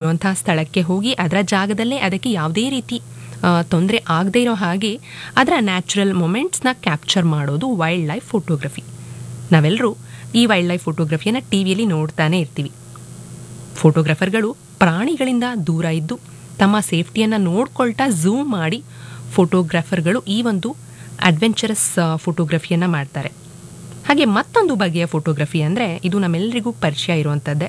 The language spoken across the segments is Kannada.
ಇರುವಂತಹ ಸ್ಥಳಕ್ಕೆ ಹೋಗಿ ಅದರ ಜಾಗದಲ್ಲೇ ಅದಕ್ಕೆ ಯಾವುದೇ ರೀತಿ ತೊಂದರೆ ಆಗದೇ ಇರೋ ಹಾಗೆ ಅದರ ನ್ಯಾಚುರಲ್ ಮೊಮೆಂಟ್ಸ್ನ ಕ್ಯಾಪ್ಚರ್ ಮಾಡೋದು ವೈಲ್ಡ್ ಲೈಫ್ ಫೋಟೋಗ್ರಫಿ ನಾವೆಲ್ಲರೂ ಈ ವೈಲ್ಡ್ ಲೈಫ್ ಫೋಟೋಗ್ರಫಿಯನ್ನು ಟಿ ವಿಯಲ್ಲಿ ನೋಡ್ತಾನೆ ಇರ್ತೀವಿ ಫೋಟೋಗ್ರಾಫರ್ಗಳು ಪ್ರಾಣಿಗಳಿಂದ ದೂರ ಇದ್ದು ತಮ್ಮ ಸೇಫ್ಟಿಯನ್ನು ನೋಡ್ಕೊಳ್ತಾ ಝೂಮ್ ಮಾಡಿ ಫೋಟೋಗ್ರಾಫರ್ಗಳು ಈ ಒಂದು ಅಡ್ವೆಂಚರಸ್ ಫೋಟೋಗ್ರಫಿಯನ್ನು ಮಾಡ್ತಾರೆ ಹಾಗೆ ಮತ್ತೊಂದು ಬಗೆಯ ಫೋಟೋಗ್ರಫಿ ಅಂದರೆ ಇದು ನಮ್ಮೆಲ್ಲರಿಗೂ ಪರಿಚಯ ಇರುವಂಥದ್ದೇ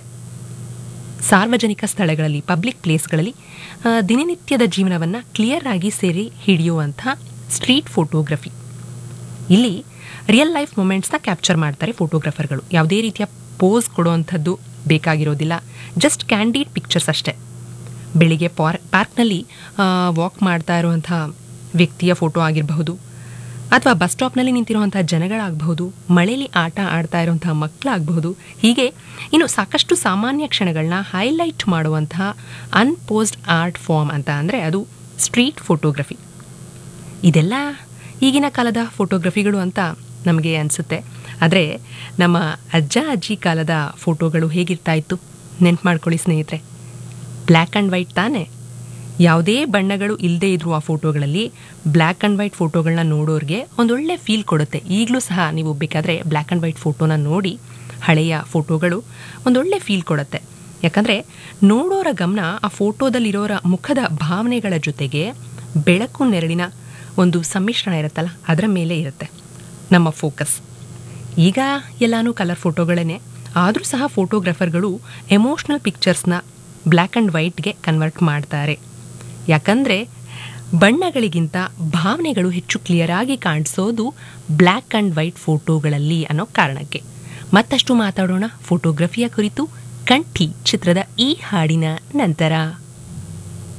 ಸಾರ್ವಜನಿಕ ಸ್ಥಳಗಳಲ್ಲಿ ಪಬ್ಲಿಕ್ ಪ್ಲೇಸ್ಗಳಲ್ಲಿ ಆ, ದಿನನಿತ್ಯದ ಜೀವನವನ್ನು ಕ್ಲಿಯರ್ ಆಗಿ ಸೇರಿ ಹಿಡಿಯುವಂತಹ ಸ್ಟ್ರೀಟ್ ಫೋಟೋಗ್ರಫಿ ಇಲ್ಲಿ ರಿಯಲ್ ಲೈಫ್ ಮೂಮೆಂಟ್ಸ್ನ ಕ್ಯಾಪ್ಚರ್ ಮಾಡ್ತಾರೆ ಫೋಟೋಗ್ರಾಫರ್ಗಳು ಯಾವುದೇ ರೀತಿಯ ಪೋಸ್ ಕೊಡುವಂಥದ್ದು ಬೇಕಾಗಿರೋದಿಲ್ಲ ಜಸ್ಟ್ ಕ್ಯಾಂಡಿಡ್ ಪಿಕ್ಚರ್ಸ್ ಅಷ್ಟೇ ಬೆಳಿಗ್ಗೆ ಪಾರ್ಕ್ ಪಾರ್ಕ್ನಲ್ಲಿ ವಾಕ್ ಮಾಡ್ತಾ ಇರುವಂಥ ವ್ಯಕ್ತಿಯ ಫೋಟೋ ಆಗಿರಬಹುದು ಅಥವಾ ಬಸ್ ಸ್ಟಾಪ್ನಲ್ಲಿ ನಿಂತಿರುವಂಥ ಜನಗಳಾಗಬಹುದು ಮಳೆಯಲ್ಲಿ ಆಟ ಆಡ್ತಾ ಇರುವಂತಹ ಮಕ್ಕಳಾಗಬಹುದು ಹೀಗೆ ಇನ್ನು ಸಾಕಷ್ಟು ಸಾಮಾನ್ಯ ಕ್ಷಣಗಳನ್ನ ಹೈಲೈಟ್ ಮಾಡುವಂತಹ ಅನ್ಪೋಸ್ಡ್ ಆರ್ಟ್ ಫಾರ್ಮ್ ಅಂತ ಅಂದರೆ ಅದು ಸ್ಟ್ರೀಟ್ ಫೋಟೋಗ್ರಫಿ ಇದೆಲ್ಲ ಈಗಿನ ಕಾಲದ ಫೋಟೋಗ್ರಫಿಗಳು ಅಂತ ನಮಗೆ ಅನಿಸುತ್ತೆ ಆದರೆ ನಮ್ಮ ಅಜ್ಜ ಅಜ್ಜಿ ಕಾಲದ ಫೋಟೋಗಳು ಹೇಗಿರ್ತಾ ಇತ್ತು ನೆನ್ಪು ಮಾಡ್ಕೊಳ್ಳಿ ಸ್ನೇಹಿತರೆ ಬ್ಲ್ಯಾಕ್ ಆ್ಯಂಡ್ ವೈಟ್ ತಾನೇ ಯಾವುದೇ ಬಣ್ಣಗಳು ಇಲ್ಲದೇ ಇದ್ರು ಆ ಫೋಟೋಗಳಲ್ಲಿ ಬ್ಲ್ಯಾಕ್ ಆ್ಯಂಡ್ ವೈಟ್ ಫೋಟೋಗಳನ್ನ ನೋಡೋರಿಗೆ ಒಂದೊಳ್ಳೆ ಫೀಲ್ ಕೊಡುತ್ತೆ ಈಗಲೂ ಸಹ ನೀವು ಬೇಕಾದರೆ ಬ್ಲ್ಯಾಕ್ ಆ್ಯಂಡ್ ವೈಟ್ ಫೋಟೋನ ನೋಡಿ ಹಳೆಯ ಫೋಟೋಗಳು ಒಂದೊಳ್ಳೆ ಫೀಲ್ ಕೊಡುತ್ತೆ ಯಾಕಂದರೆ ನೋಡೋರ ಗಮನ ಆ ಫೋಟೋದಲ್ಲಿರೋರ ಮುಖದ ಭಾವನೆಗಳ ಜೊತೆಗೆ ಬೆಳಕು ನೆರಳಿನ ಒಂದು ಸಮ್ಮಿಶ್ರಣ ಇರುತ್ತಲ್ಲ ಅದರ ಮೇಲೆ ಇರುತ್ತೆ ನಮ್ಮ ಫೋಕಸ್ ಈಗ ಎಲ್ಲಾನು ಕಲರ್ ಫೋಟೋಗಳೇ ಆದರೂ ಸಹ ಫೋಟೋಗ್ರಾಫರ್ಗಳು ಎಮೋಷ್ನಲ್ ಪಿಕ್ಚರ್ಸ್ನ ಬ್ಲ್ಯಾಕ್ ಆ್ಯಂಡ್ ವೈಟ್ಗೆ ಕನ್ವರ್ಟ್ ಮಾಡ್ತಾರೆ ಯಾಕಂದರೆ ಬಣ್ಣಗಳಿಗಿಂತ ಭಾವನೆಗಳು ಹೆಚ್ಚು ಕ್ಲಿಯರ್ ಆಗಿ ಕಾಣಿಸೋದು ಬ್ಲ್ಯಾಕ್ ಆ್ಯಂಡ್ ವೈಟ್ ಫೋಟೋಗಳಲ್ಲಿ ಅನ್ನೋ ಕಾರಣಕ್ಕೆ ಮತ್ತಷ್ಟು ಮಾತಾಡೋಣ ಫೋಟೋಗ್ರಫಿಯ ಕುರಿತು ಕಂಠಿ ಚಿತ್ರದ ಈ ಹಾಡಿನ ನಂತರ